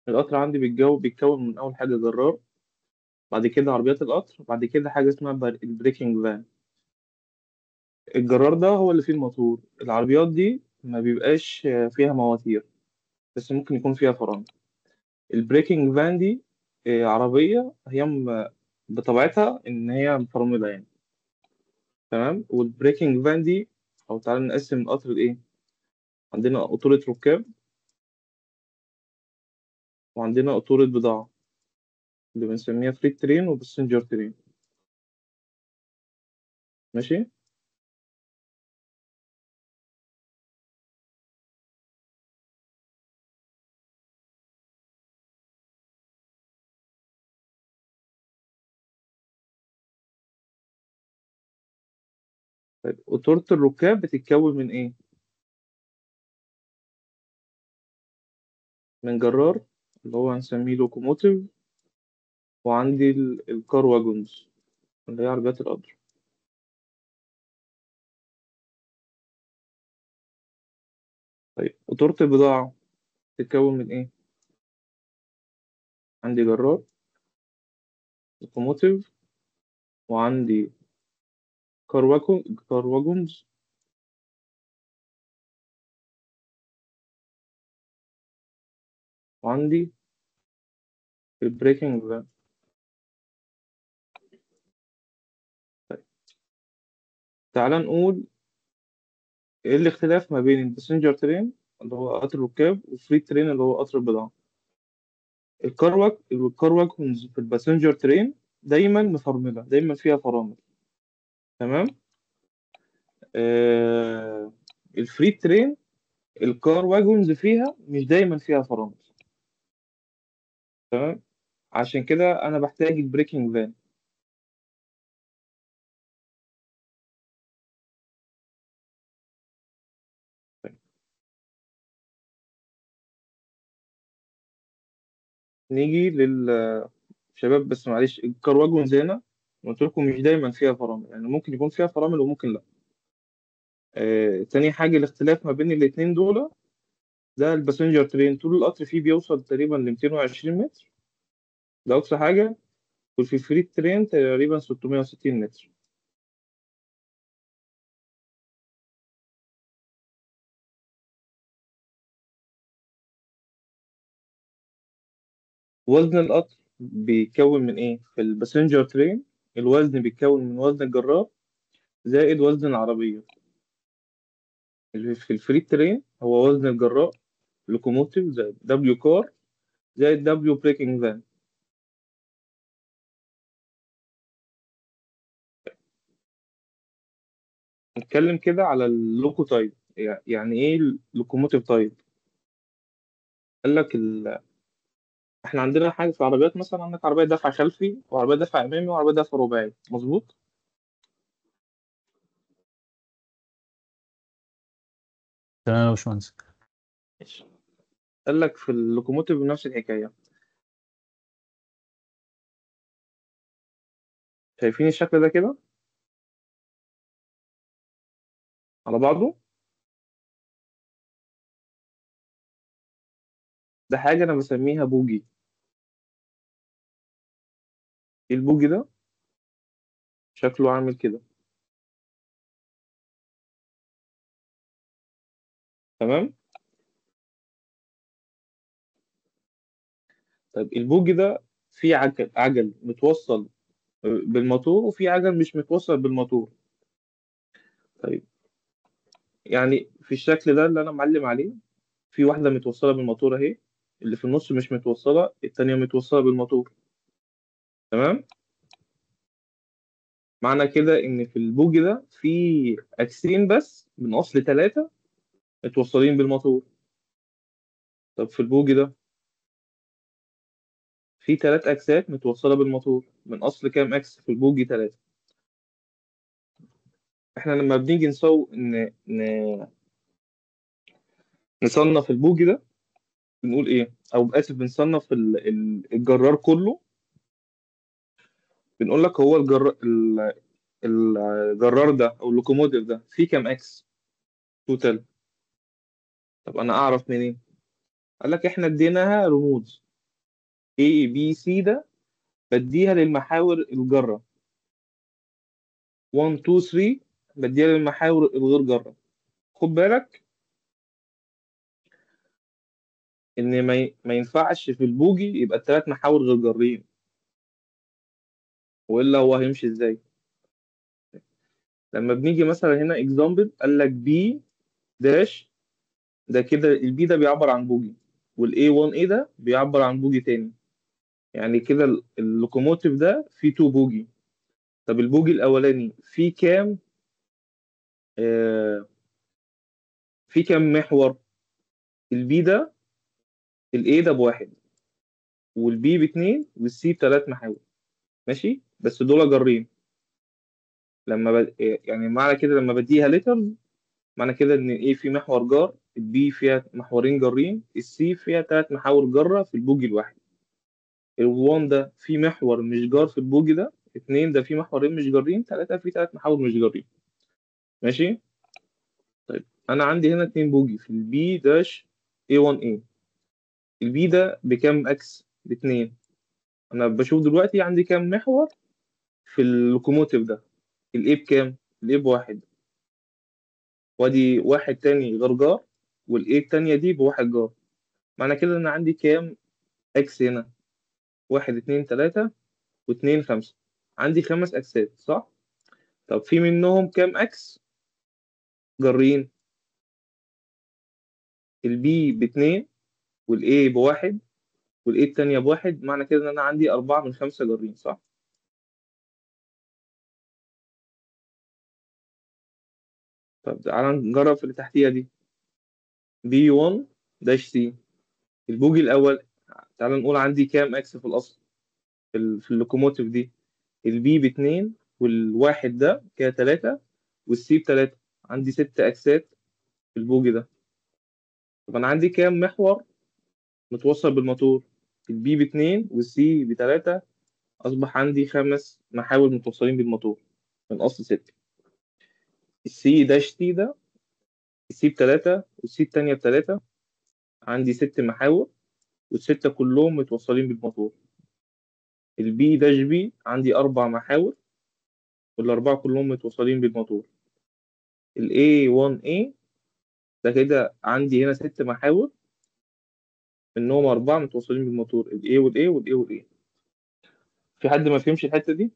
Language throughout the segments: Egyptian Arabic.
القطر عندي بيتجو بيتكون من أول حاجة جرار بعد كده عربيات القطر بعد كده حاجة اسمها بر- البريكنج فان الجرار ده هو اللي فيه الموتور العربيات دي ما بيبقاش فيها مواتير بس ممكن يكون فيها فرامل البريكنج فان دي آه، عربية هي م- بطبيعتها إن هي مفرملة يعني تمام والبريكنج فان دي أو تعالى نقسم القطر لإيه عندنا قطورة ركاب وعندنا قطورة بضاعة اللي بنسميها فريت ترين وباسنجر ترين ماشي طيب قطورة الركاب بتتكون من إيه؟ من جرار اللي هو هنسميه لوكوموتيف وعندي ال- الكار واجونز اللي هي عربيات القطر طيب قطورة البضاعة بتتكون من إيه؟ عندي جرار لوكوموتيف وعندي كار واجون كار واجونز وعندي البريكنج فان طيب تعال نقول إيه الاختلاف ما بين الباسنجر ترين اللي هو قطر الركاب والفريت ترين اللي هو قطر البضاعة الكار واج الكار واجونز في الباسنجر ترين دايما مفرملة دايما فيها فرامل تمام آه الفريت ترين الكار واجونز فيها مش دايما فيها فرامل تمام عشان كده انا بحتاج البريكنج فان نيجي للشباب بس معلش الكار واجونز هنا قلت لكم مش دايما فيها فرامل يعني ممكن يكون فيها فرامل وممكن لا آه تاني حاجة الاختلاف ما بين الاتنين دول ده الباسنجر ترين طول القطر فيه بيوصل تقريبا ل 220 متر ده أقصى حاجة وفي الفريت ترين تقريبا 660 متر وزن القطر بيتكون من إيه؟ في الباسنجر ترين الوزن بيتكون من وزن الجرار زائد وزن العربية اللي في الفريت ترين هو وزن الجرار لوكوموتيف زائد دبليو كار زائد دبليو بريكنج فان نتكلم كده على اللوكو تايب يعني ايه اللوكوموتيف تايب قال لك ال... احنا عندنا حاجه في العربيات مثلا عندك عربيه دفع خلفي وعربيه دفع امامي وعربيه دفع رباعي مظبوط تمام يا باشمهندس ماشي. قال لك في اللوكوموتيف نفس الحكايه شايفين الشكل ده كده على بعضه ده حاجه انا بسميها بوجي ايه البوجي ده شكله عامل كده تمام طيب البوجي ده فيه عجل عجل متوصل بالموتور وفي عجل مش متوصل بالموتور طيب يعني في الشكل ده اللي انا معلم عليه في واحده متوصله بالموتور اهي اللي في النص مش متوصله التانية متوصله بالموتور تمام معنى كده ان في البوجي ده في اكسين بس من اصل ثلاثة متوصلين بالموتور طب في البوجي ده في ثلاث اكسات متوصله بالموتور من اصل كام اكس في البوجي ثلاثة احنا لما بنيجي نسو ن... ن... نصنف البوجي ده بنقول ايه او اسف بنصنف ال- ال- الجرار كله بنقول لك هو الجر... ال- الجرار ده او اللوكوموتيف ده فيه كام اكس توتال طب انا اعرف منين قال لك احنا اديناها رموز A B C ده بديها للمحاور الجارة 1 2 3 بديها للمحاور الغير جارة خد بالك ان ما ي- ما ينفعش في البوجي يبقى الثلاث محاور غير جارين والا هو هيمشي ازاي لما بنيجي مثلا هنا اكزامبل قال لك بي داش ده كده البي ده بيعبر عن بوجي والاي 1 اي ده بيعبر عن بوجي تاني يعني كده ال- اللوكوموتيف ده فيه 2 بوجي طب البوجي الاولاني فيه كام آه فيه كام محور البي ده الاي ده بواحد والبي باتنين والسي بتلات محاور ماشي بس دول جارين لما ب... يعني معنى كده لما بديها ليترز معنى كده ان الاي في محور جار البي فيها محورين جارين السي فيها ثلاث محاور جارة في البوجي الواحد الوان ده في محور مش جار في البوجي ده اتنين ده في محورين مش جارين تلاتة في تلات محاور مش جارين ماشي طيب انا عندي هنا اتنين بوجي في البي داش A1A البي ده بكام اكس باتنين انا بشوف دلوقتي عندي كام محور في اللوكوموتيف ده الاي بكام الاي بواحد وادي واحد تاني غير جار والاي التانية دي بواحد جار معنى كده ان عندي كام اكس هنا واحد اتنين تلاتة واتنين خمسة عندي خمس اكسات صح طب في منهم كام اكس جارين البي باتنين والاي بواحد والاي التانية بواحد معنى كده ان انا عندي اربعة من خمسة جارين صح طب تعالى نجرب في اللي تحتيها دي بي 1 داش سي البوجي الاول تعالى نقول عندي كام اكس في الاصل في, ال... في اللوكوموتيف دي البي باتنين والواحد ده كده تلاتة والسي بتلاتة عندي ست اكسات في البوجي ده طب انا عندي كام محور متوصل بالموتور البي باتنين والسي بتلاتة اصبح عندي خمس محاور متوصلين بالموتور من اصل ستة السي داش تي ده السي بتلاتة والسي التانية بتلاتة عندي ست محاور والستة كلهم متوصلين بالموتور البي داش بي عندي أربع محاور والأربعة كلهم متوصلين بالموتور ال A1A ده كده عندي هنا ست محاور منهم أربعة متوصلين بالموتور ال A وال A وال A وال A في حد ما فهمش الحتة دي؟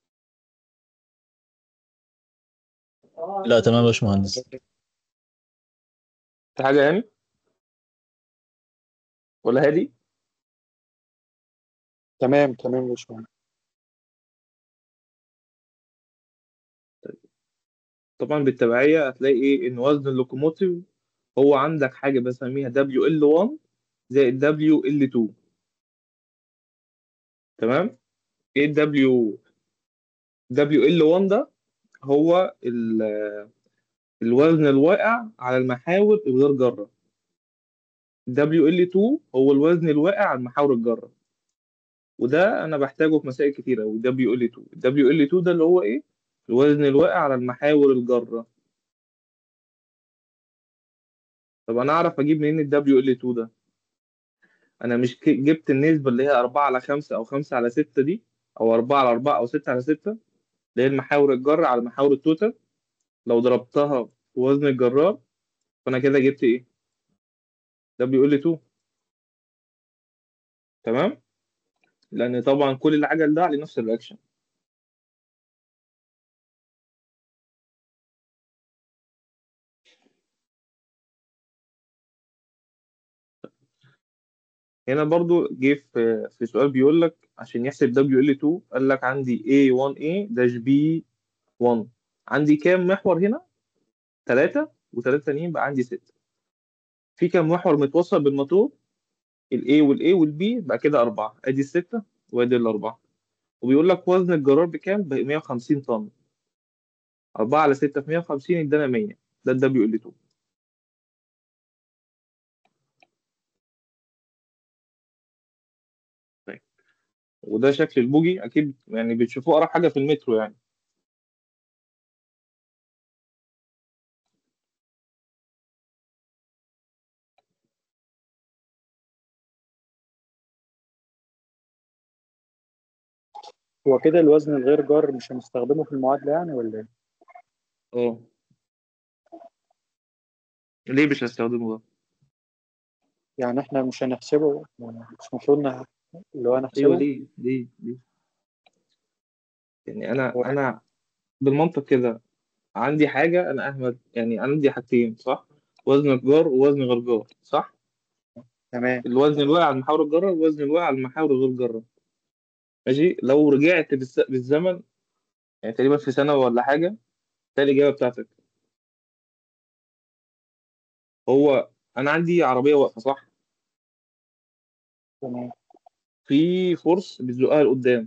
لا تمام يا باشمهندس في حاجة يعني؟ ولا هادي؟ تمام تمام يا باشمهندس طبعا بالتبعية هتلاقي إيه إن وزن اللوكوموتيف هو عندك حاجة بسميها WL1 زائد WL2 تمام؟ إيه ال W WL1 ده هو ال- الوزن الواقع على المحاور الغير جارة WL2 هو الوزن الواقع على المحاور الجارة وده أنا بحتاجه في مسائل كتيرة أوي WL2 WL2 ده اللي هو إيه؟ الوزن الواقع على المحاور الجارة طب أنا أعرف أجيب منين ال WL2 ده؟ أنا مش ك- جبت النسبة اللي هي 4 على 5 أو 5 على 6 دي أو 4 على 4 أو 6 على 6 اللي هي المحاور الجارة على محاور التوتال لو ضربتها في وزن الجرار فأنا كده جبت إيه؟ WL2 تمام؟ لأن طبعا كل العجل ده عليه نفس الرياكشن هنا برضو جه في في سؤال بيقول لك عشان يحسب WL2 قال لك عندي A1A داش B1 عندي كام محور هنا؟ ثلاثة وثلاثة تانيين بقى عندي ستة في كام محور متوصل بالموتور؟ ال A وال A وال B بقى كده أربعة أدي الستة وأدي الأربعة وبيقول لك وزن الجرار بكام؟ ب 150 طن 4 على 6 في 150 ادانا 100 ده ال WL2 طيب. وده شكل البوجي أكيد يعني بتشوفوه أقرب حاجة في المترو يعني هو كده الوزن الغير جار مش هنستخدمه في المعادلة يعني ولا ايه؟ اه ليه مش هستخدمه ده يعني احنا مش هنحسبه مش المفروض نه- اللي هو ايوه نحسبه ليه ليه ليه يعني انا هو انا بالمنطق كده عندي حاجه انا اهمل يعني عندي حاجتين صح وزن جار ووزن غير جار صح تمام الوزن الواقع على المحاور الجارة والوزن الواقع على المحاور الغير جارة ماشي لو رجعت بالس- بالزمن يعني تقريبا في سنة ولا حاجة تلاقي الإجابة بتاعتك هو أنا عندي عربية واقفة صح تمام في فورس بتزقها لقدام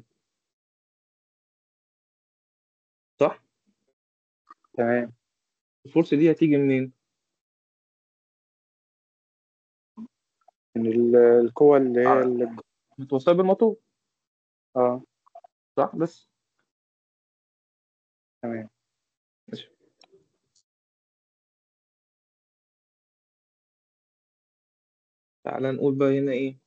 صح تمام الفورس دي هتيجي منين من ال- القوة اللي هي آه. اللي متوصلة بالموتور اه صح بس تمام ماشي تعالى نقول بقى هنا إيه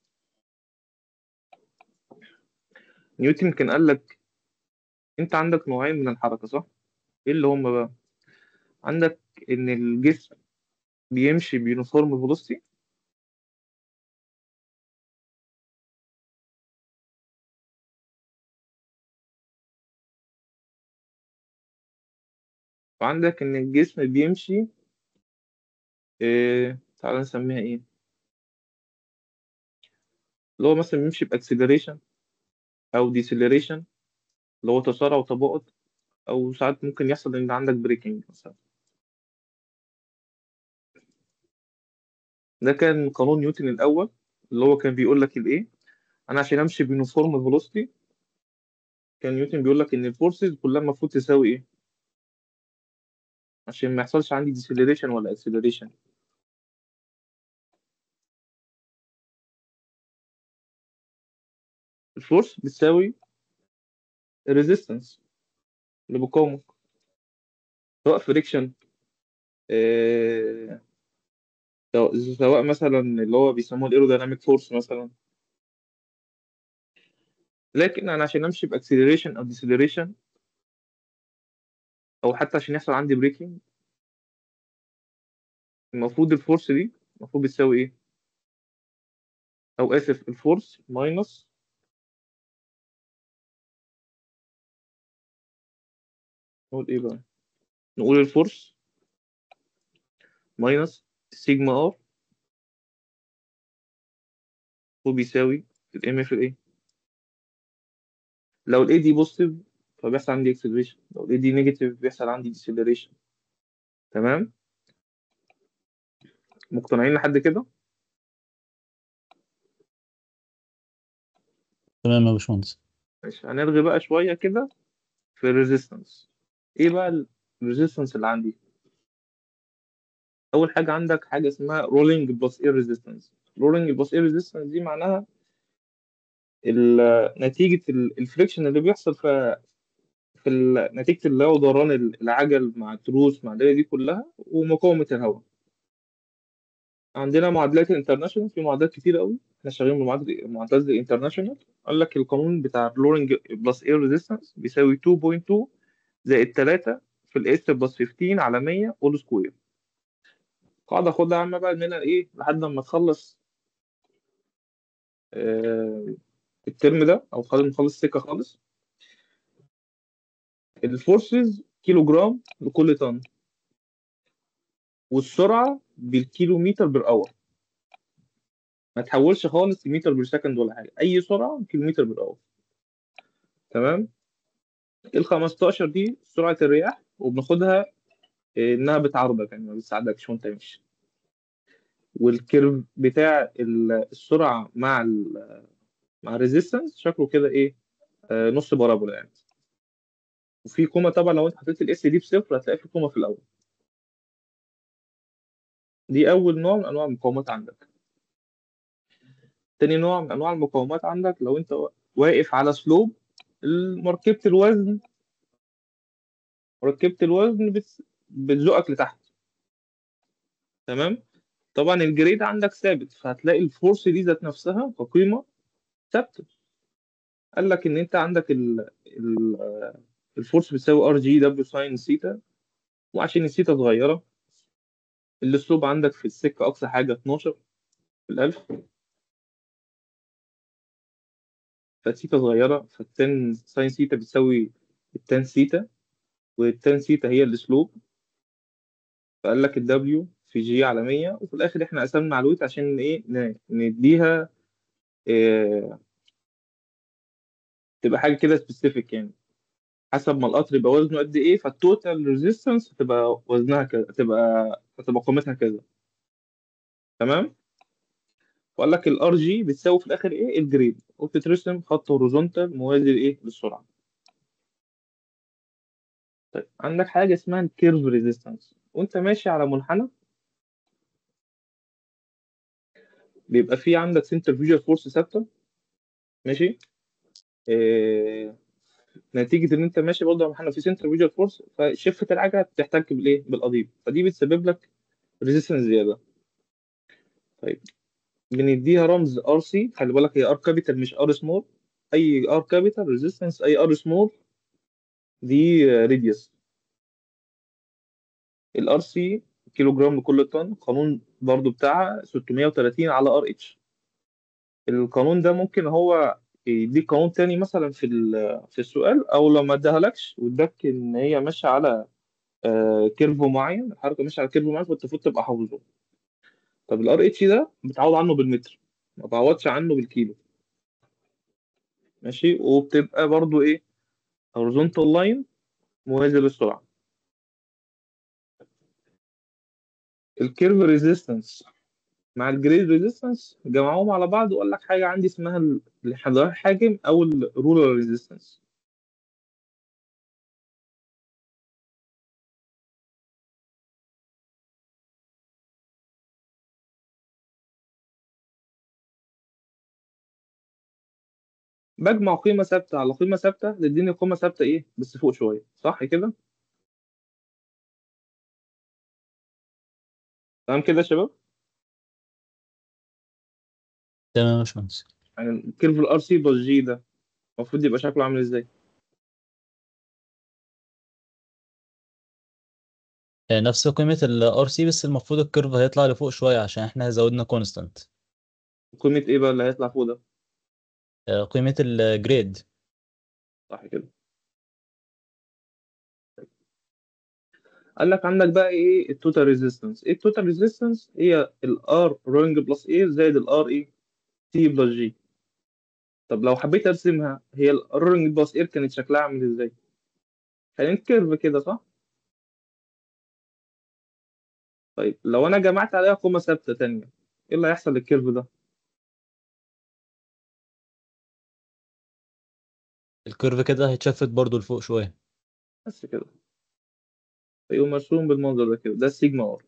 نيوتن كان قال لك أنت عندك نوعين من الحركة صح إيه اللي هما بقى عندك إن الجسم بيمشي بيونيفورم فيلوسيتي وعندك إن الجسم بيمشي إيه تعالى نسميها إيه اللي هو مثلا بيمشي بأكسلريشن أو ديسلريشن اللي هو تسارع وتباطؤ أو ساعات ممكن يحصل إن عندك بريكنج مثلا ده كان قانون نيوتن الأول اللي هو كان بيقول لك الإيه أنا عشان أمشي بيونيفورم فيلوسيتي كان نيوتن بيقول لك إن الفورسز كلها المفروض تساوي إيه عشان ما يحصلش عندي ديسلريشن ولا اكسلريشن الفورس بتساوي الريزيستنس اللي بقاومه سواء فريكشن آه، سواء سواء مثلا اللي هو بيسموه الايرودايناميك فورس مثلا لكن انا عشان امشي باكسلريشن او ديسلريشن او حتى عشان يحصل عندي بريكنج المفروض الفورس دي المفروض بتساوي ايه او اسف الفورس ماينس نقول ايه بقى نقول الفورس ماينس سيجما ار هو بيساوي الام في الايه لو الاي دي بوزيتيف فبيحصل عندي اكسلريشن لو الاي دي نيجاتيف بيحصل عندي ديسلريشن تمام مقتنعين لحد كده تمام يا باشمهندس ماشي هنلغي بقى شويه كده في الريزيستنس ايه بقى الريزيستنس اللي عندي اول حاجه عندك حاجه اسمها رولينج بلس اير ريزيستنس رولينج بلس اير ريزيستنس دي معناها ال- نتيجه الفريكشن اللي بيحصل في في ال- نتيجه اللي هو دوران العجل مع التروس مع الدنيا دي كلها ومقاومه الهواء عندنا معادلات الانترناشونال في معادلات كتير قوي احنا شغالين بمعادله معادلات الانترناشونال قال لك القانون بتاع رولينج بلس اير ريزيستنس بيساوي 2.2 زائد 3 في الاس بلس 15 على 100 اول سكوير قاعدة خدها عامة بقى منها ايه لحد ما تخلص آه الترم ده او خلاص نخلص سكة خالص الفورسز كيلو جرام لكل طن والسرعة بالكيلومتر بر اور ما تحولش خالص لمتر بر سكند ولا حاجة أي سرعة كيلومتر بر اور تمام ال 15 دي سرعة الرياح وبناخدها آه، إنها بتعارضك يعني ما بتساعدكش وأنت ماشي والكيرف بتاع ال- السرعة مع ال مع الريزيستنس شكله كده إيه آه، نص بارابولا يعني وفي كوما طبعا لو انت حطيت الاس دي بصفر هتلاقي في كوما في الاول دي اول نوع من انواع المقاومات عندك تاني نوع من انواع المقاومات عندك لو انت واقف على سلوب مركبة الوزن مركبة الوزن بت- بتزقك لتحت تمام طبعا الجريد عندك ثابت فهتلاقي الفورس دي ذات نفسها كقيمة ثابتة قال لك ان انت عندك ال ال آه، الفورس بتساوي ار جي دبليو ساين سيتا وعشان السيتا صغيره الاسلوب عندك في السكه اقصى حاجه 12 في الالف فالسيتا صغيره فالتان ساين سيتا بتساوي التان سيتا والتان سيتا هي الاسلوب فقال لك الدبليو في جي على 100 وفي الاخر احنا قسمنا على الويت عشان ايه ن- نديها إيه تبقى حاجه كده سبيسيفيك يعني حسب ما القطر يبقى وزنه قد ايه فالتوتال ريزيستنس هتبقى وزنها كذا هتبقى هتبقى قيمتها كذا تمام وقال لك الار جي بتساوي في الاخر ايه الجريد وبتترسم خط هوريزونتال موازي لايه للسرعه طيب عندك حاجه اسمها الكيرف ريزيستنس وانت ماشي على منحنى بيبقى فيه عندك سنتر فيجوال فورس ثابته ماشي إيه نتيجه ان انت ماشي برضه على منحنى في سنتر فيجوال فورس فشفه العجله بتحتك بالايه بالقضيب فدي بتسبب لك ريزيستنس زياده طيب بنديها رمز ار سي خلي بالك هي ار كابيتال مش ار سمول اي ار كابيتال ريزيستنس اي ار سمول دي راديوس الار سي كيلو جرام لكل طن قانون برضو بتاعها 630 على ار اتش القانون ده ممكن هو يديك قانون تاني مثلا في ال- في السؤال او لو ما اداهالكش واداك ان هي ماشيه على آه، كيرف معين الحركه ماشيه على كيرف معين فانت المفروض تبقى حافظه طب الار اتش ده بتعوض عنه بالمتر ما تعوضش عنه بالكيلو ماشي وبتبقى برضو ايه هوريزونتال لاين موازي للسرعه الكيرف ريزيستنس مع الجريد ريزيستنس جمعوهم على بعض وقال لك حاجه عندي اسمها ال- الانحدار حاجم او الرولر ريزيستنس بجمع قيمه ثابته على قيمه ثابته تديني قيمه ثابته ايه بس فوق شويه صح كده تمام كده يا شباب تمام يا باشمهندس يعني الكيرف الار سي بلس جي ده المفروض يبقى شكله عامل ازاي آه، نفس قيمة ال RC بس المفروض الكيرف هيطلع لفوق شوية عشان احنا زودنا كونستانت قيمه ايه بقى اللي هيطلع فوق ده قيمة الجريد صح كده قال لك عندك بقى ايه التوتال ريزيستنس ايه التوتال ريزيستنس هي الار رولينج بلس ايه زائد الار ايه تي بلس جي طب لو حبيت ارسمها هي الرولينج بلس اير كانت شكلها عامل ازاي كانت كيرف كده صح طيب لو انا جمعت عليها قيمه ثابته تانية ايه اللي هيحصل للكيرف ده الكيرف كده هيتشفت برضو لفوق شوية بس كده فيقوم مرسوم بالمنظر ده كده ده السيجما ار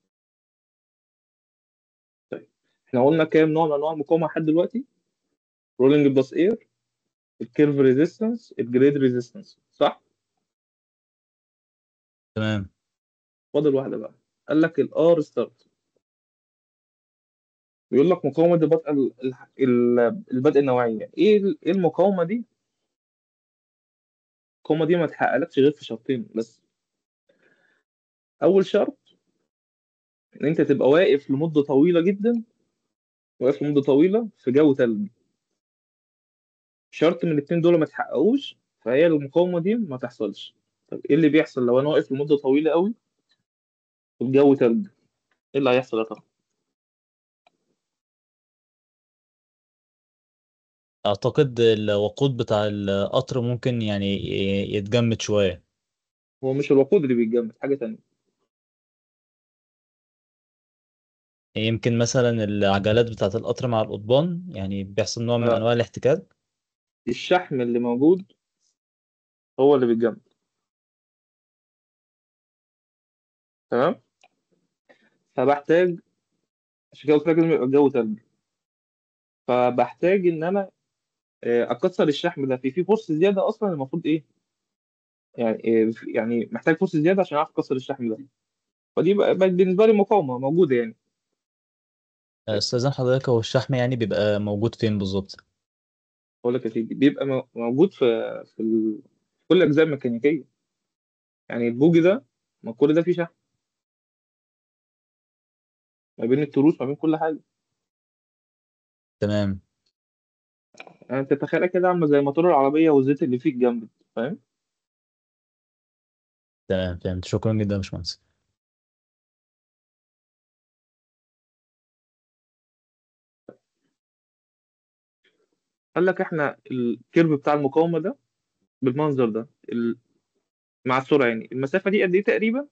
طيب احنا قلنا كام نوع من انواع المقاومه لحد دلوقتي رولينج بلس اير الكيرف ريزيستنس الجريد ريزيستنس صح تمام فاضل واحده بقى قال لك الار ستارت بيقول لك مقاومه البدء ال- ال- البدء النوعيه ايه ال- ايه المقاومه دي المقاومه دي ما تحققلكش غير في شرطين بس اول شرط ان انت تبقى واقف لمده طويله جدا واقف لمده طويله في جو تلج شرط من الاثنين دول ما تحققوش فهي المقاومه دي ما تحصلش طب ايه اللي بيحصل لو انا واقف لمده طويله قوي في الجو تلج ايه اللي هيحصل يا ترى أعتقد الوقود بتاع القطر ممكن يعني ي- يتجمد شوية هو مش الوقود اللي بيتجمد حاجه تانية يمكن مثلا العجلات بتاعة القطر مع القضبان يعني بيحصل نوع من لا. أنواع الاحتكاك الشحم اللي موجود هو اللي بيتجمد تمام فبحتاج عشان كده قلت لك لازم يبقى الجو تلج فبحتاج ان انا آه، اكسر الشحم ده في في فورس زياده اصلا المفروض ايه يعني آه، في- يعني محتاج فورس زياده عشان اعرف اكسر الشحم ده فدي بقى بقت بالنسبه لي مقاومه موجوده يعني أستاذن حضرتك هو الشحم يعني بيبقى موجود فين بالظبط؟ اقول لك يا سيدي بيبقى مو- موجود في في ال... في كل الاجزاء الميكانيكيه يعني البوجي ده ما كل ده فيه شحن ما بين التروس ما بين كل حاجه تمام يعني انت تتخيلها كده عامله زي موتور العربيه والزيت اللي فيه الجنب فاهم تمام فهمت شكرا جدا يا باشمهندس قال لك احنا الكيرف بتاع المقاومه ده بالمنظر ده ال... مع السرعه يعني المسافه دي قد ايه تقريبا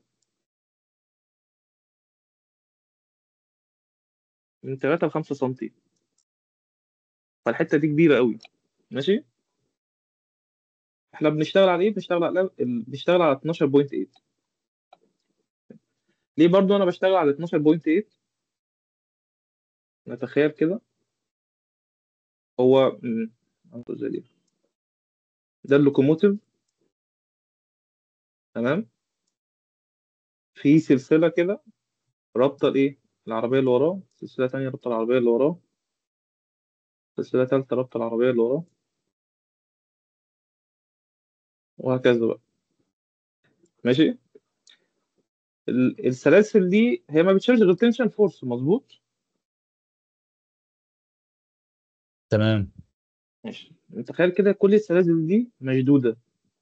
من 3 ل 5 سم فالحته دي كبيره قوي ماشي احنا بنشتغل على ايه بنشتغل على ال... بنشتغل على 12.8 ليه برضو انا بشتغل على 12.8 نتخيل كده هو م- أنقذ زي دي. ده اللوكوموتيف تمام في سلسله كده رابطه الايه العربيه اللي وراه سلسله تانية رابطه العربيه اللي وراه سلسله تالتة رابطه العربيه اللي وراه وهكذا بقى ماشي ال- السلاسل دي هي ما بتشيلش غير تنشن فورس مظبوط تمام ماشي تخيل كده كل السلاسل دي مشدوده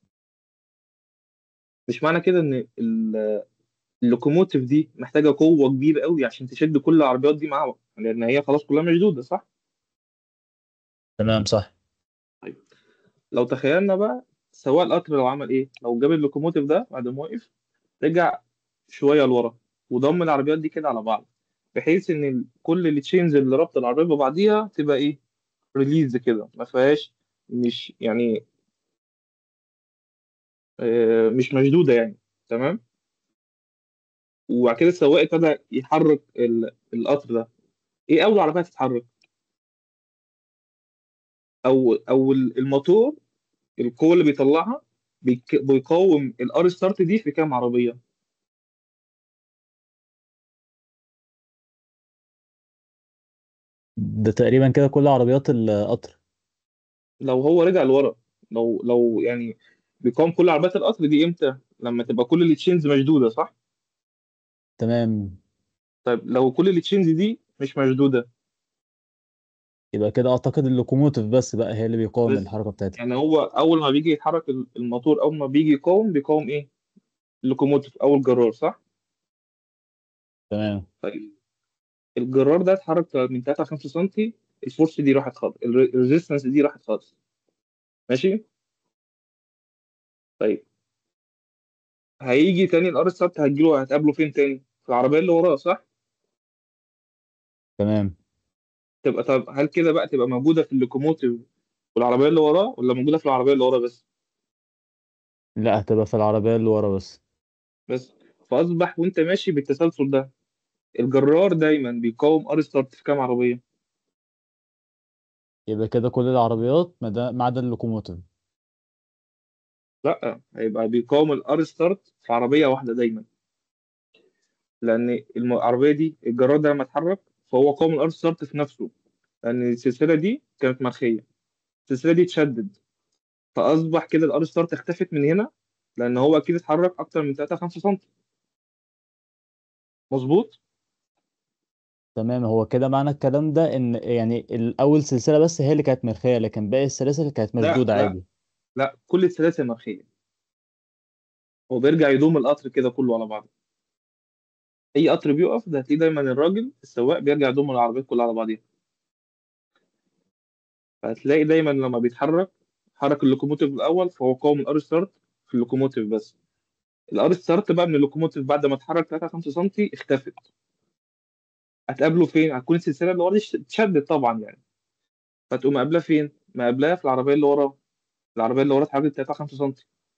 مش معنى كده ان ال- اللوكوموتيف دي محتاجه قوه كبيره قوي عشان تشد كل العربيات دي معاها لان هي خلاص كلها مشدوده صح تمام صح لو تخيلنا بقى سواق القطر لو عمل ايه لو جاب اللوكوموتيف ده بعد ما وقف رجع شويه لورا وضم العربيات دي كده على بعض بحيث ان ال- كل التشينز اللي ربط العربيات ببعضيها تبقى ايه ريليز كده ما فيهاش مش يعني آه، مش مشدوده يعني تمام وبعد كده السواق ابتدى يحرك ال- القطر ده ايه اول عربيه تتحرك او او ال- الموتور القوه اللي بيطلعها بيك- بيقاوم الار ستارت دي في كام عربيه ده تقريبا كده كل عربيات القطر لو هو رجع لورا لو لو يعني بيقاوم كل عربيات القطر دي امتى لما تبقى كل التشينز مشدوده صح تمام طيب لو كل التشينز دي مش مشدوده يبقى كده اعتقد اللوكوموتيف بس بقى هي اللي بيقاوم بس الحركه بتاعتها يعني هو اول ما بيجي يتحرك الموتور اول ما بيجي يقاوم بيقاوم ايه اللوكوموتيف او الجرار صح تمام طيب الجرار ده اتحرك من 3 ل 5 سم الفورس دي راحت خالص الريزيستنس دي راحت خالص ماشي طيب هيجي تاني الار ستارت هتجيله هتقابله فين تاني في العربيه اللي وراه صح تمام تبقى طب هل كده بقى تبقى موجوده في اللوكوموتيف والعربيه اللي وراه ولا موجوده في العربيه اللي ورا بس لا هتبقى في العربيه اللي ورا بس بس فاصبح وانت ماشي بالتسلسل ده الجرار دايما بيقاوم ار ستارت في كام عربيه يبقى كده كل العربيات ما دا- ما عدا اللوكوموتيف لا هيبقى بيقاوم الار ستارت في عربيه واحده دايما لان الم- العربيه دي الجرار ده لما اتحرك فهو قاوم الار ستارت في نفسه لان السلسله دي كانت مرخيه السلسله دي اتشدد فاصبح كده الار ستارت اختفت من هنا لان هو اكيد اتحرك اكتر من 3 5 سم مظبوط تمام هو كده معنى الكلام ده ان يعني الاول سلسله بس هي اللي كانت مرخيه لكن باقي السلاسل كانت لا مشدوده لا عادي لا كل السلاسل مرخيه هو بيرجع يدوم القطر كده كله على بعضه اي قطر بيقف ده هتلاقيه دايما الراجل السواق بيرجع يضم العربيات كلها على بعضيها فهتلاقي دايما لما بيتحرك حرك اللوكوموتيف الاول فهو قاوم الار ستارت في اللوكوموتيف بس الار ستارت بقى من اللوكوموتيف بعد ما اتحرك 3 5 سم اختفت هتقابله فين هتكون السلسله اللي ورا دي اتشدت طبعا يعني فتقوم قابلها فين مقابلها في العربيه اللي ورا العربيه اللي ورا اتحركت 3 5 سم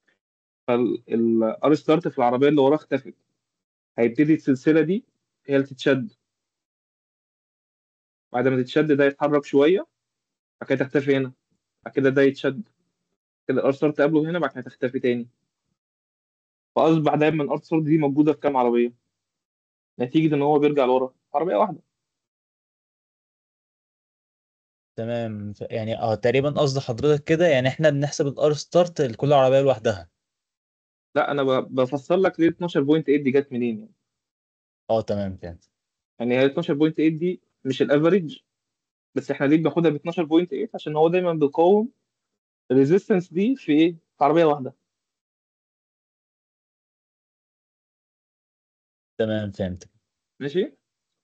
فالار ستارت في العربيه اللي ورا اختفت هيبتدي السلسله دي هي اللي تتشد بعد ما تتشد ده يتحرك شويه بعد كده تختفي هنا بعد كده ده يتشد كده الار ستارت تقابله هنا بعد كده تختفي تاني فاصبح دايما الار ستارت دي موجوده في كام عربيه نتيجه ان هو بيرجع لورا عربيه واحده تمام ف- يعني اه تقريبا قصد حضرتك كده يعني احنا بنحسب الار ستارت لكل عربيه لوحدها لا انا ب- بفسر لك ليه 12.8 دي جت منين يعني اه تمام فهمت يعني هي 12.8 دي مش الافريج بس احنا ليه بناخدها ب 12.8 عشان هو دايما بيقاوم الريزيستنس دي في ايه في عربيه واحده تمام فهمت ماشي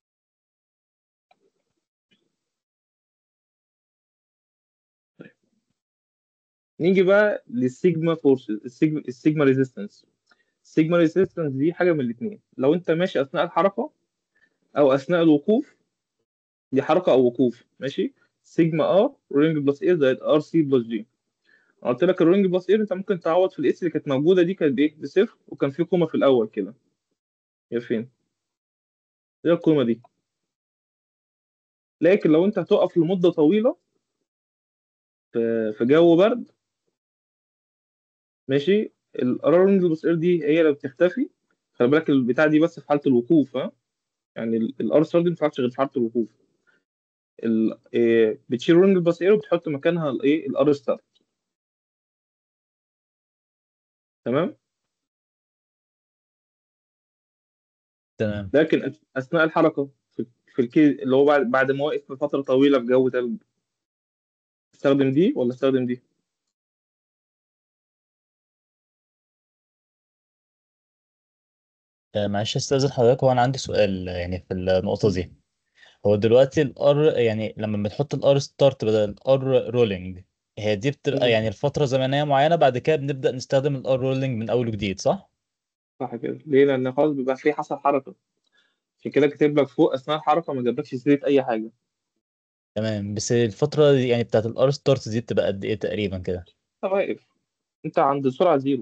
نيجي بقى للسيجما فورس السيجما السيجما ريزيستنس السيجما ريزيستنس دي حاجه من الاثنين لو انت ماشي اثناء الحركه او اثناء الوقوف دي حركه او وقوف ماشي سيجما ار رينج بلس ايه زائد ار سي بلس جي قلت لك الرينج بلس ايه انت ممكن تعوض في الاس اللي كانت موجوده دي كانت بايه بصفر وكان في كومه في الاول كده هي فين هي الكومه دي لكن لو انت هتقف لمده طويله في في جو برد ماشي الرينج بلس اير دي هي اللي بتختفي خلي بالك البتاع دي بس في حاله الوقوف ها يعني الار ستار دي ما بتنفعش غير في حاله الوقوف ال- إيه، بتشيل رينج بلس اير وبتحط مكانها الايه الار ستار تمام تمام لكن اثناء الحركه في في الكي اللي هو بعد بعد ما واقف فتره طويله في جو تلج استخدم دي ولا استخدم دي آه، معلش استاذن حضرتك هو انا عندي سؤال آه، يعني في النقطه دي هو دلوقتي الار يعني لما بنحط الار ستارت بدل الار رولينج هي دي بتبقى مم. يعني الفتره زمنيه معينه بعد كده بنبدا نستخدم الار رولينج من اول وجديد صح صح كده ليه لان خلاص بيبقى في حصل حركه عشان كده كاتب لك فوق اثناء الحركه ما جابلكش سيره اي حاجه تمام بس الفتره دي يعني بتاعت الار ستارت دي بتبقى قد ايه تقريبا كده انت واقف انت عند سرعه زيرو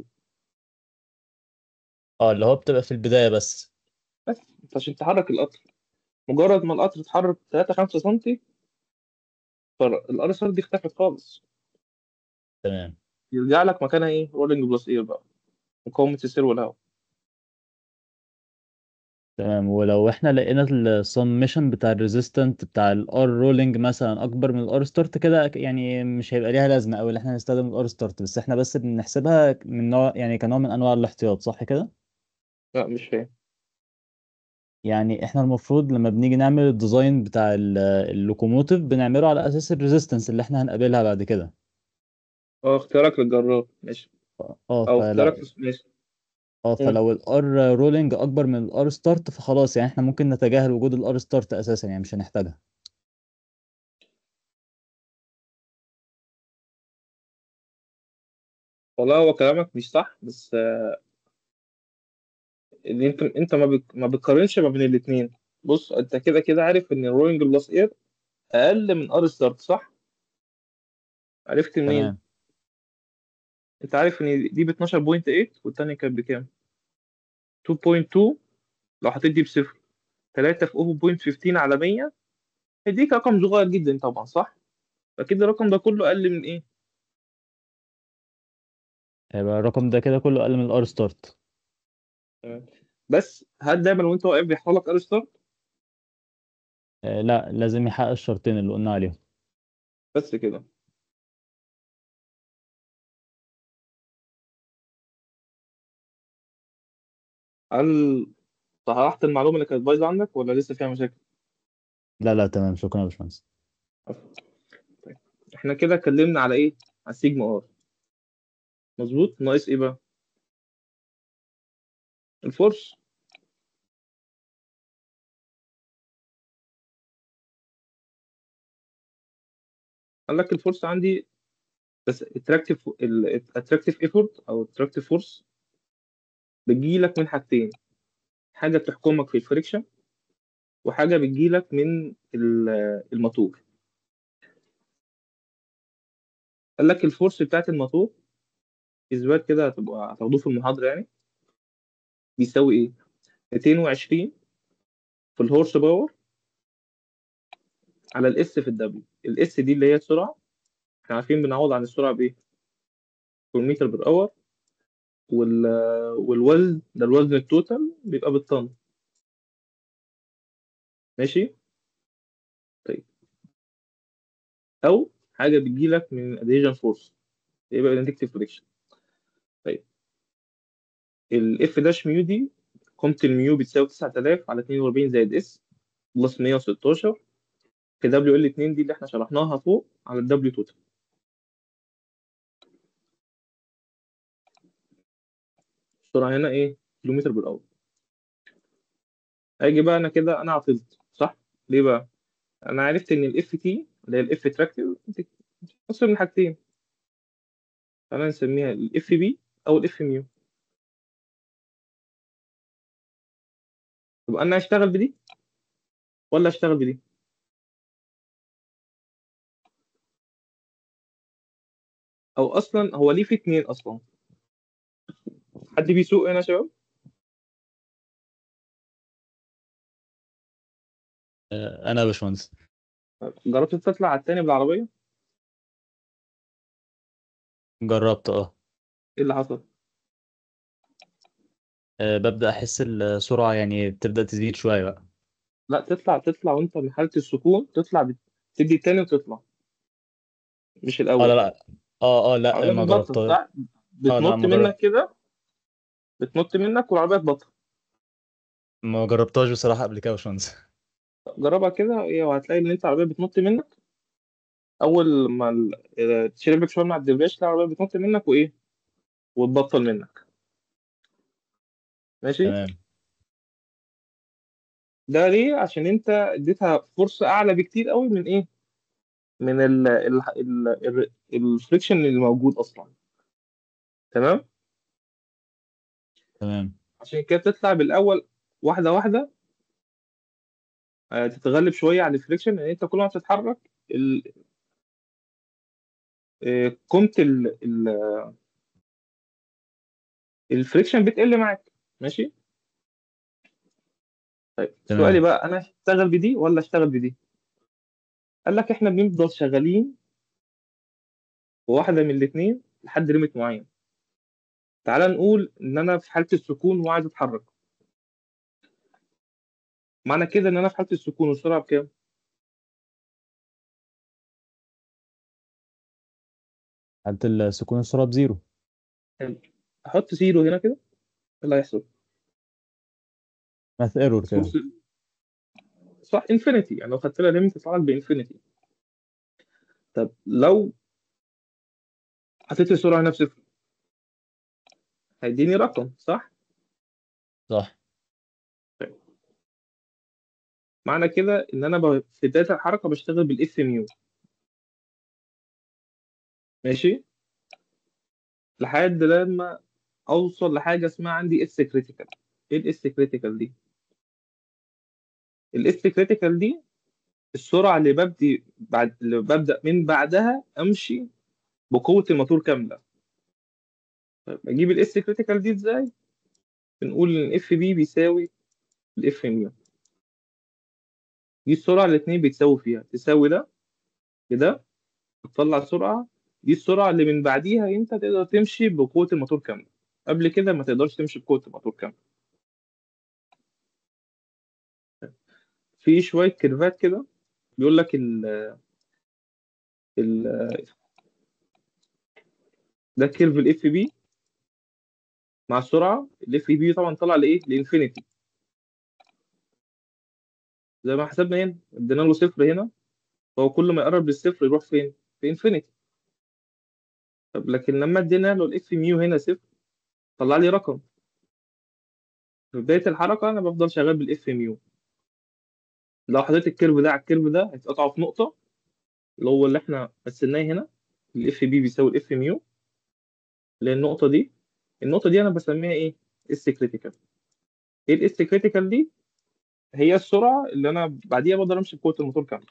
اه اللي هو بتبقى في البدايه بس بس انت عشان تحرك القطر مجرد ما القطر اتحرك 3 5 سم فالار اس ار دي اختفت خالص تمام يرجع لك مكانها ايه رولينج بلس اير بقى مقاومه السير والهواء تمام ولو احنا لقينا السمشن بتاع الريزيستنت بتاع الار رولينج مثلا اكبر من الار ستارت كده يعني مش هيبقى ليها لازمه او ان احنا نستخدم الار ستارت بس احنا بس بنحسبها من نوع يعني كنوع من انواع الاحتياط صح كده لا مش فاهم يعني احنا المفروض لما بنيجي نعمل الديزاين بتاع ال- اللوكوموتيف بنعمله على اساس الريزيستنس اللي احنا هنقابلها بعد كده اه اختيارك للجرار ماشي اه او اختيارك فلا في- ماشي اه مم. فلو الار رولينج اكبر من الار ستارت فخلاص يعني احنا ممكن نتجاهل وجود الار ستارت اساسا يعني مش هنحتاجها والله هو كلامك مش صح بس آه، اللي انت انت ما بك... ما بتقارنش ما بين الاثنين بص انت كده كده عارف ان الرولينج بلس اير اقل من ار ستارت صح عرفت منين تمام انت عارف ان دي ب 12.8 والتانية كانت بكام 2.2 لو حطيت دي بصفر 3 في 0.15 على 100 هيديك رقم صغير جدا طبعا صح فكده الرقم ده كله اقل من ايه هيبقى الرقم ده كده كله اقل من الار ستارت تمام. بس هل دايما وانت واقف بيحصل لك ار ستارت آه لا لازم يحقق الشرطين اللي قلنا عليهم بس كده هل صححت المعلومه اللي كانت بايظه عندك ولا لسه فيها مشاكل لا لا تمام شكرا يا باشمهندس طيب. احنا كده اتكلمنا على ايه على السيجما ار مظبوط ناقص ايه بقى الفورس قال لك الفورس عندي بس الاتراكتيف الاتراكتيف ايفورت او الاتراكتيف فورس بتجي لك من حاجتين حاجه بتحكمك في الفريكشن وحاجه بتجي لك من ال- الموتور قال لك الفورس بتاعت الموتور اثبات كده هتبقى هتاخدوه في المحاضره يعني بيساوي ايه 220 في الهورس باور على الاس في الدبليو الاس دي اللي هي السرعه احنا عارفين بنعوض عن السرعه بايه متر بر اور وال والوزن ده الوزن التوتال بيبقى بالطن ماشي طيب او حاجه بتجي لك من الادهيجن فورس يبقى الاندكتيف فريكشن طيب الاف داش ميو دي قيمه الميو بتساوي 9000 على 42 زائد اس بلس 116 في دبليو ال 2 دي اللي احنا شرحناها فوق على الدبليو توتال السرعه هنا ايه كيلومتر بالاور اجي بقى انا كده انا عطلت صح ليه بقى انا عرفت ان الاف تي اللي هي الاف تراكتيف بتتقسم من حاجتين فانا نسميها الاف بي او الاف ميو يبقى انا اشتغل بدي ولا اشتغل بدي او اصلا هو ليه في اتنين اصلا حد بيسوق هنا يا شباب آه، انا يا باشمهندس جربت تطلع على التاني بالعربيه جربت اه ايه اللي حصل آه، ببدأ احس السرعة يعني بتبدأ تزيد شوية بقى لا تطلع تطلع وانت من حاله السكون تطلع بت- تدي التاني وتطلع مش اه لا الاول لا اه اه لا العربيه ما بتبطل جربتها صح اه لا بتنط ما جرب منك كده بتنط منك والعربيه تبطل ما جربتهاش بصراحة قبل كده يا باشمهندس جربها كده ايه وهتلاقي ان انت العربيه بتنط منك اول ما ال- اه تشيل رجلك شويه من على الدبرياج تلاقي العربيه بتنط منك وايه وتبطل منك ماشي تمام ده ليه عشان انت اديتها فرصه اعلى بكتير قوي من ايه من ال ال ال ال الفريكشن اللي موجود اصلا تمام تمام عشان كده بتطلع بالاول واحده واحده اه تتغلب شويه على الفريكشن لان انت كل ما بتتحرك ال- اه قيمه ال- ال- الفريكشن بتقل معاك ماشي طيب سؤالي تمام بقى انا اشتغل بدي ولا اشتغل بدي قال لك احنا بنفضل شغالين بواحده من الاثنين لحد ليميت معين تعال نقول ان انا في حاله السكون وعايز اتحرك معنى كده ان انا في حاله السكون والسرعه بكام حالة السكون السرعة بزيرو حلو. احط زيرو هنا كده ايه اللي هيحصل ماث ايرور كده بص صح انفينيتي يعني لو خدت لها ليميت تطلع لك بانفينيتي طب لو حطيت السرعه هنا بصفر هيديني رقم صح صح معنى كده ان انا ب- في بدايه الحركه بشتغل بالاف ميو ماشي لحد لما اوصل لحاجه اسمها عندي اس كريتيكال ايه الاس كريتيكال دي الاس كريتيكال دي السرعه اللي ببدي بعد اللي ببدا من بعدها امشي بقوه الموتور كامله طيب اجيب الاس كريتيكال دي ازاي بنقول ان اف بي بيساوي الاف ميو دي السرعه اللي الاثنين بيتساووا فيها تساوي ده بده تطلع سرعه دي السرعه اللي من بعديها انت تقدر تمشي بقوه الموتور كامله قبل كده ما تقدرش تمشي بقوه الموتور كامله في شويه كيرفات كده بيقول لك ال ال ده كيرف الاف بي مع السرعه الاف بي طبعا طلع لايه لانفينيتي زي ما حسبنا هنا ادينا له صفر هنا فهو كل ما يقرب للصفر يروح فين في انفينيتي طب لكن لما ادينا له الاف ميو هنا صفر طلع لي رقم في بدايه الحركه انا بفضل شغال بالاف ميو لو حطيت الكيرف ده على الكيرف ده هيتقطعوا في نقطه اللي هو اللي احنا مثلناه هنا الاف بي بيساوي الاف ميو اللي هي النقطه دي النقطه دي انا بسميها ايه اس كريتيكال ايه الاس كريتيكال دي هي السرعه اللي انا بعديها بقدر امشي بقوه الموتور كامله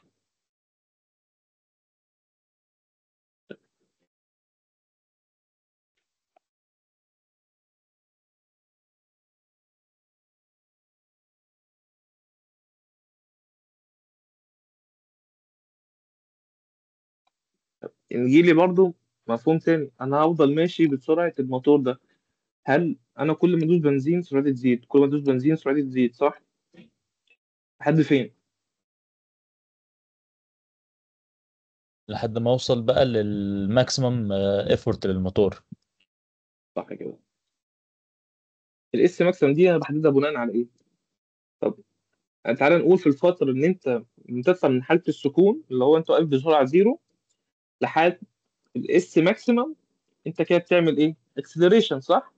نجي لي برضو مفهوم تاني انا هفضل ماشي بسرعه الموتور ده هل انا كل ما ادوس بنزين سرعتي تزيد كل ما ادوس بنزين سرعتي تزيد صح لحد فين لحد ما اوصل بقى للماكسيمم ايفورت للموتور صح كده الاس ماكسيمم دي انا بحددها بناء على ايه طب تعالى نقول في الفتره ان انت بتطلع من حاله السكون اللي هو انت واقف بسرعه زيرو لحد الاس ماكسيمم انت كده بتعمل ايه اكسلريشن صح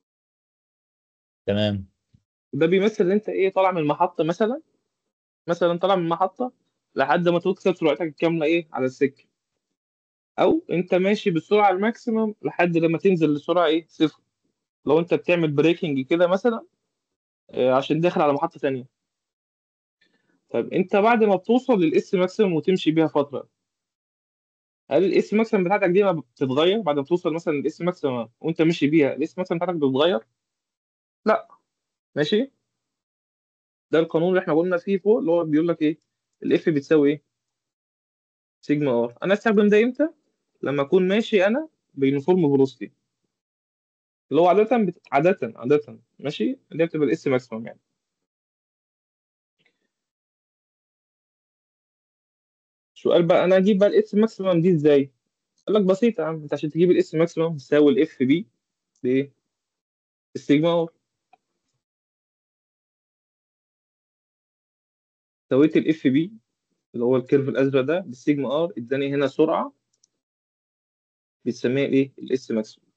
تمام ده بيمثل ان انت ايه طالع من المحطه مثلا مثلا طالع من المحطه لحد ما توصل سرعتك الكامله ايه على السكه او انت ماشي بالسرعه الماكسيمم لحد لما تنزل لسرعه ايه صفر لو انت بتعمل بريكنج كده مثلا آه، عشان داخل على محطه ثانيه طب انت بعد ما بتوصل للاس ماكسيمم وتمشي بيها فتره هل الاس ماكسيمم بتاعتك دي ما بتتغير بعد ما توصل مثلا للاس ماكسيمم وانت ماشي بيها الاس ماكسيمم بتاعتك بتتغير لا ماشي ده القانون اللي احنا قلنا فيه فوق اللي هو بيقول لك ايه الاف بتساوي ايه سيجما ار انا استخدم ده امتى لما اكون ماشي انا بيونيفورم فيلوسيتي اللي هو عاده بت... عاده عاده ماشي اللي هي بتبقى الاس ماكسيمم يعني السؤال بقى انا اجيب بقى الاس ماكسيمم دي ازاي قال لك بسيطه يا عم انت عشان تجيب الاس ماكسيمم تساوي الاف بي بايه السيجما ار سويت الاف بي اللي هو الكيرف الازرق ده بالسيجما ار اداني هنا سرعه بتسميها الايه الاس ماكسيمم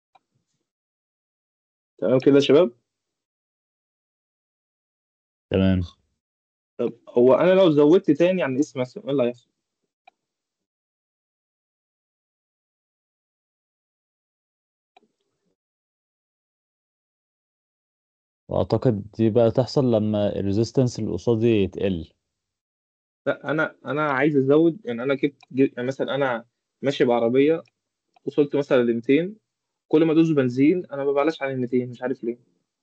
تمام كده يا شباب تمام طب هو انا لو زودت تاني عن الاس ماكسيمم ايه اللي هيحصل واعتقد دي بقى تحصل لما الريزيستنس اللي قصادي تقل لا انا انا عايز ازود يعني انا جبت جبت- يعني مثلا انا ماشي بعربيه وصلت مثلا ل 200 كل ما ادوس بنزين انا ما بعلاش عن ال 200 مش عارف ليه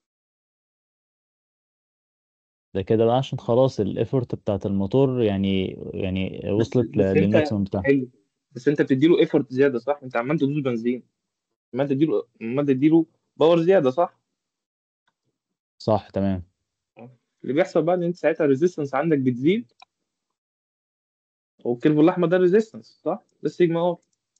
ده كده بقى عشان خلاص الايفورت بتاعت الموتور يعني يعني بس وصلت بس انت للماكسيمم بتاعها حلو بس انت بتديله ايفورت زياده صح انت عمال تدوس بنزين عمال تديله عمال تديله باور زياده صح صح تمام اللي بيحصل بقى ان انت ساعتها الريزيستنس عندك بتزيد والكيرف الاحمر ده ريزيستنس صح ده السيجما ار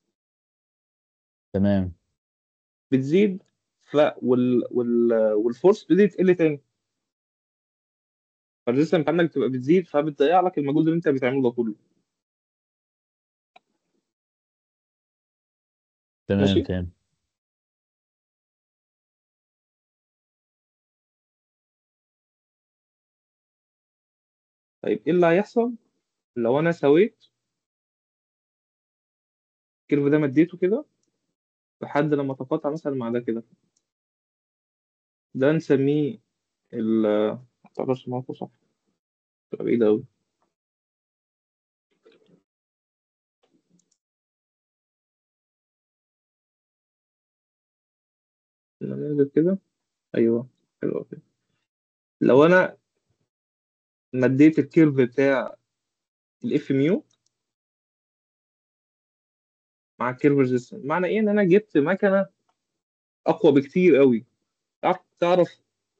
تمام بتزيد ف وال وال والفورس بتبتدي تقل تاني فالريزيستنس عندك بتبقى بتزيد فبتضيع لك المجهود اللي انت بتعمله ده كله تمام ماشي فاهم طيب ايه اللي هيحصل لو انا سويت الكيرف ده مديته كده لحد لما تقاطع مثلا مع ده كده ده نسميه ال معرفش معاكم صح تبقى بعيدة أوي ننزل كده أيوه حلو كده لو أنا مديت الكيرف بتاع الاف ميو مع الكيرف ريزيستنس معنى إيه إن أنا جبت مكنة أقوى بكتير أوي تعرف تعرف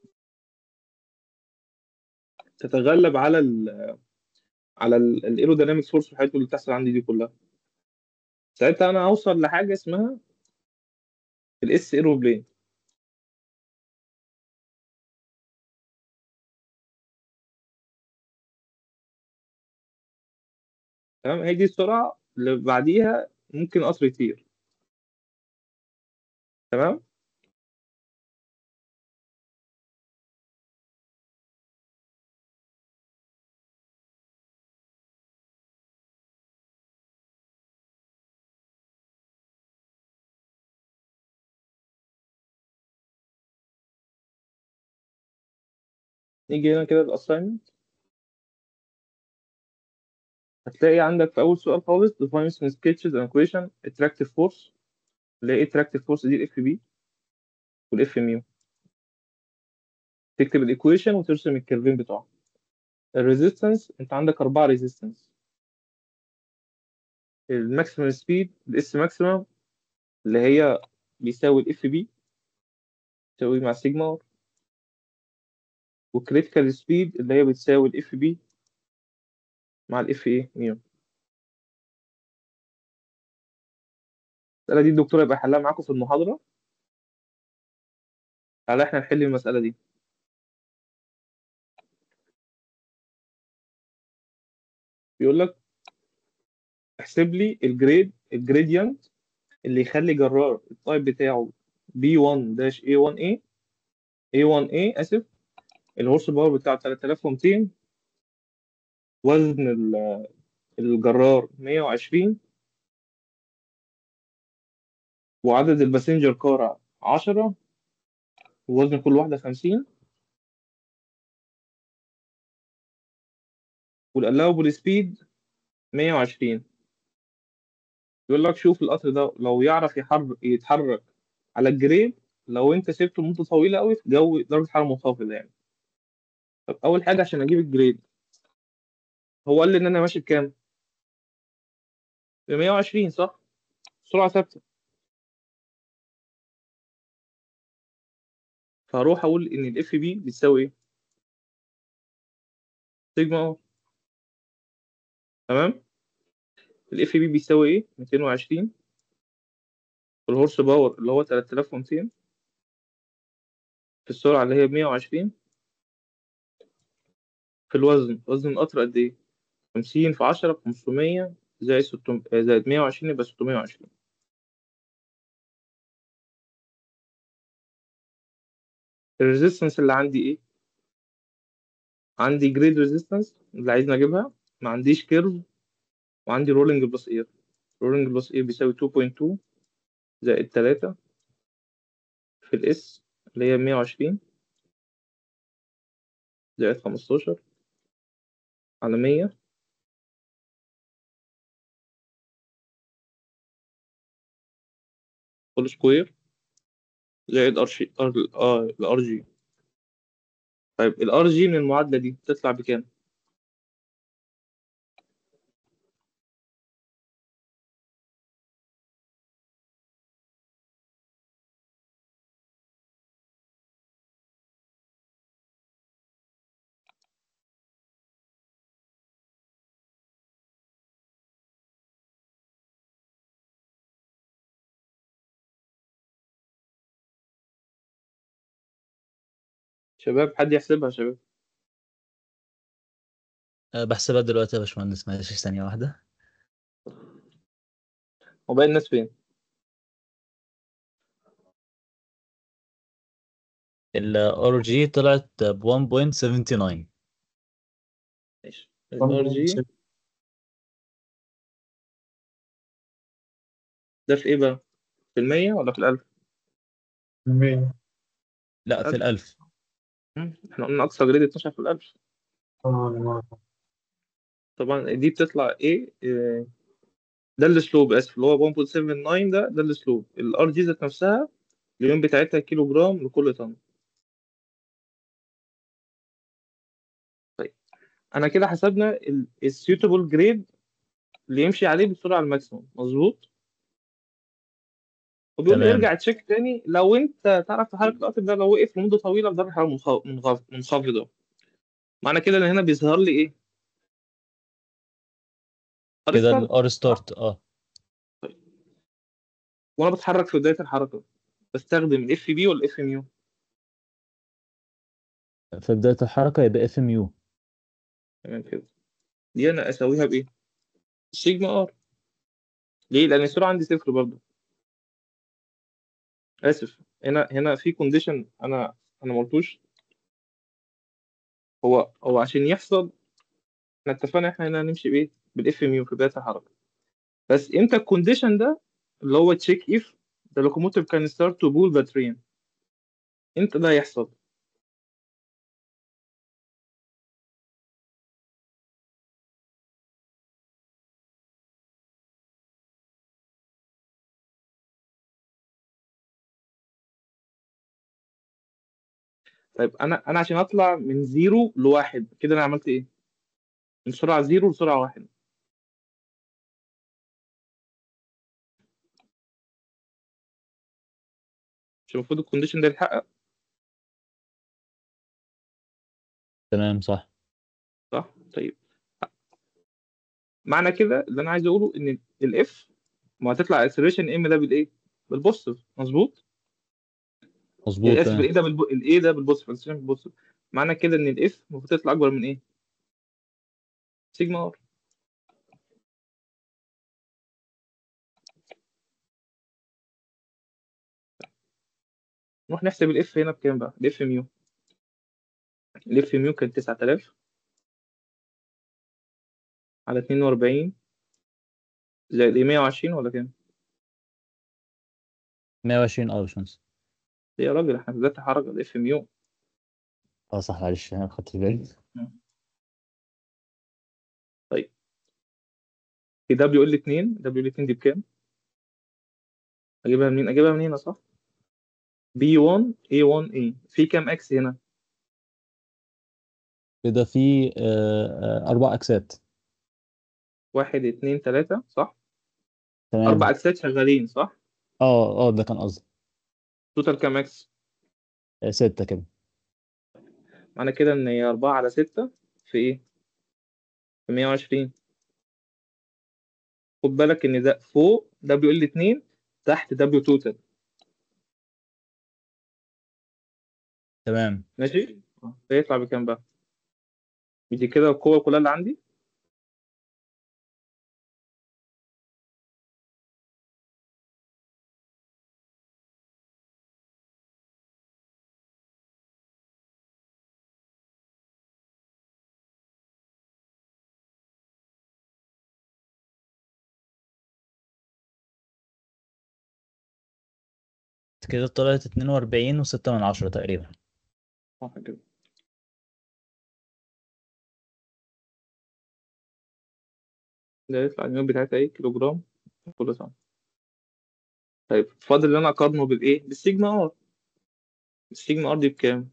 تتغلب على ال على الايروداينامكس فورس والحاجات اللي بتحصل عندي دي كلها ساعتها أنا هوصل لحاجة اسمها الاس ايروبلين تمام هي دي السرعة اللي بعديها ممكن قطر يطير تمام نيجي هنا كده الاساينمنت هتلاقي عندك في اول سؤال خالص define in sketches an equation attractive force اللي هي attractive force دي الاف بي والاف ميو تكتب الايكويشن وترسم الكيرفين بتوعها الريزيستنس انت عندك اربعه ريزيستنس الماكسيمم سبيد الاس ماكسيمم اللي هي بيساوي الاف بي تساوي مع سيجما ار والكريتيكال سبيد اللي هي بتساوي الاف بي مع الاف ايه ميو المسألة دي الدكتور يبقى حلها معاكم في المحاضرة تعالى احنا نحل المسألة دي بيقول لك احسب لي الجريد الجريدينت اللي يخلي جرار التايب بتاعه B1 داش A1A A1A اسف الهورس باور بتاعه 3200 وزن ال- الجرار 120 وعدد الباسنجر كار 10 ووزن كل واحدة 50 والallowable سبيد 120 يقول لك شوف القطر ده لو يعرف يحرك يتحرك على الجريد لو انت سبته مدة طويلة قوي في جو درجة حرارة منخفضة يعني طب أول حاجة عشان أجيب الجريد هو قال لي إن أنا ماشي بكام؟ ب 120 صح؟ سرعة ثابتة فهروح أقول إن الإف بي بتساوي إيه؟ سيجما ار تمام؟ الاف بي بيساوي إيه؟ 220 والهورس باور اللي هو 3200 في السرعة اللي هي ب 120 في الوزن وزن القطر قد إيه؟ 50 في 10 ب 500 زائد 600 زائد 120 يبقى 620 الريزيستنس اللي عندي ايه عندي جريد ريزيستنس اللي عايزني اجيبها ما عنديش كيرف وعندي رولينج بلس اير رولينج بلس اير بيساوي 2.2 زائد 3 في الاس اللي هي 120 زائد 15 على 100 كل سكوير زائد ار شي ار اه الار جي طيب الار جي من المعادلة دي تطلع بكام؟ شباب حد يحسبها يا شباب أه، بحسبها دلوقتي يا باشمهندس معلش ثانية واحدة وباقي الناس فين؟ ال RG طلعت ب 1.79 ماشي الار جي ده في ايه بقى؟ في المية ولا في الألف؟ المية لا في الألف مم. احنا قلنا أقصى جريد 12 في الألف طبعا طبعا دي بتطلع ايه إيه، ده السلوب اسف اللي هو 1.79 ده ده السلوب الار جي ذات نفسها اليوم بتاعتها كيلو جرام لكل طن طيب انا كده حسبنا السيوتابل جريد اللي يمشي عليه بالسرعه الماكسيموم مظبوط وبيقول لي تمام. ارجع تشيك تاني لو انت تعرف تحرك القطر ده لو وقف لمده طويله بدرجه حراره منخ- منخف- منخفضه معنى كده ان هنا بيظهر لي ايه؟ كده ستارت. ال R start اه وانا بتحرك في بدايه الحركه بستخدم الاف بي ولا اف ام يو؟ في بداية الحركة يبقى FMU تمام كده دي انا اسويها بايه؟ سيجما ار ليه؟ لان السرعه عندي صفر برضه اسف هنا هنا في كونديشن انا انا ما قلتوش هو هو عشان يحصل احنا اتفقنا احنا هنا هنمشي بايه؟ بالاف ام يو في بدايه الحركه بس امتى الكونديشن ده اللي هو تشيك اف the locomotive can start to pull the train امتى ده يحصل؟ طيب انا انا عشان اطلع من زيرو لواحد كده انا عملت ايه؟ من سرعه زيرو لسرعه واحد مش المفروض الكونديشن ده يتحقق تمام صح صح؟ طيب معنى كده اللي انا عايز اقوله ان الاف ما هتطلع الاكسلريشن ام ده بالايه بالبوزيتيف مظبوط مظبوط اسف تمام الايه ده بالب... الايه ده بالبوزيتيف الاكسلريشن بالبوزيتيف معنى كده ان الاف المفروض تطلع اكبر من ايه سيجما ار نروح نحسب الاف هنا بكام بقى الاف ميو الاف ميو كان 9000 على 42 زائد ايه 120 ولا كام 120 اه يا باشمهندس إيه يا راجل احنا بدأت حركة الاف ميو اه صح معلش انا خدت بالي في دبليو ال 2 دبليو ال 2 دي بكام اجيبها منين اجيبها منين يا صح بي 1 اي 1 اي في كام اكس هنا كده في آه، آه، اربع اكسات واحد اتنين تلاتة صح تمام اربع اكسات شغالين صح اه اه ده كان قصدي توتال كام اكس آه، ستة كده معنى كده ان هي اربعة على ستة في ايه في 120 خد بالك ان ده فوق دبليو ال 2 تحت دبليو توتال تمام ماشي فيطلع بكام بقى دي كده القوة كلها اللي عندي كده طلعت 42 وستة من عشرة تقريبا صح كده ده يطلع اليوم بتاعتها ايه كيلو جرام كله تمام طيب فاضل ان انا اقارنه بالايه بالسيجما ار السيجما ار دي بكام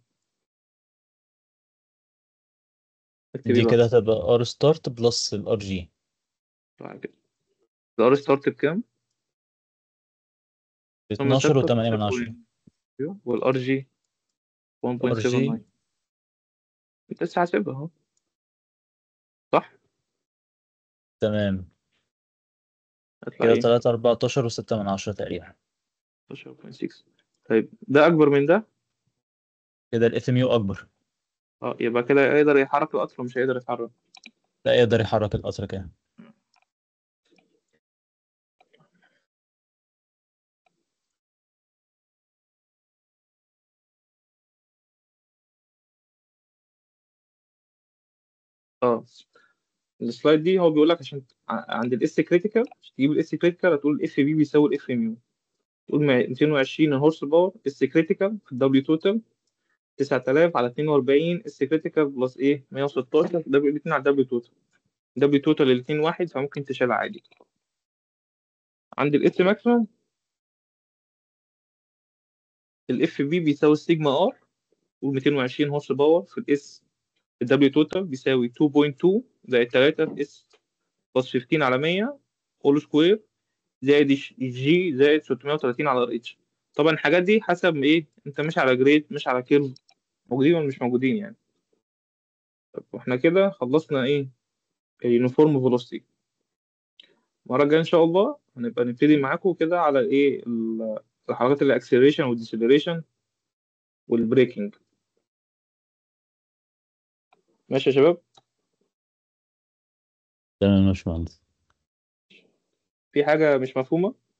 اكتب ايه دي بقى كده هتبقى ار ستارت بلس الار جي طلع كده الار ستارت بكام 12 و 8 من عشرة والار جي 1.79 انت لسه حاسبها اهو صح تمام هتطلع كده ايه طلعت 14 و6 من عشرة تقريبا 16.6 طيب ده اكبر من ده كده الاف ام يو اكبر اه يبقى كده يقدر يحرك القطر ومش هيقدر يتحرك لا يقدر يحرك القطر كده اه السلايد دي هو بيقول لك عشان ع- عند الاس كريتيكال تجيب الاس كريتيكال هتقول الاف بي بيساوي الاف ام يو تقول مع 220 هورس باور اس كريتيكال في الدبليو توتال 9000 على 42 اس كريتيكال بلس ايه 116 دبليو الاثنين على الدبليو توتال دبليو توتال الاثنين واحد فممكن تشيلها عادي عند الاس ماكسيمم الاف بي بيساوي السيجما ار قول 220 هورس باور في الاس الدبليو توتال بيساوي 2.2 زائد 3 في اس بلس 15 على 100 هول سكوير زائد الجي زائد 630 على ار اتش طبعا الحاجات دي حسب ايه انت مش على جريد مش على كيرف موجودين ولا مش موجودين يعني طب واحنا كده خلصنا ايه اليونيفورم فيلوسيتي المره الجايه ان شاء الله هنبقى نبتدي معاكم كده على ايه ال- الحركات الاكسلريشن والديسلريشن والبريكنج ماشي يا شباب تمام يا باشمهندس في حاجه مش مفهومه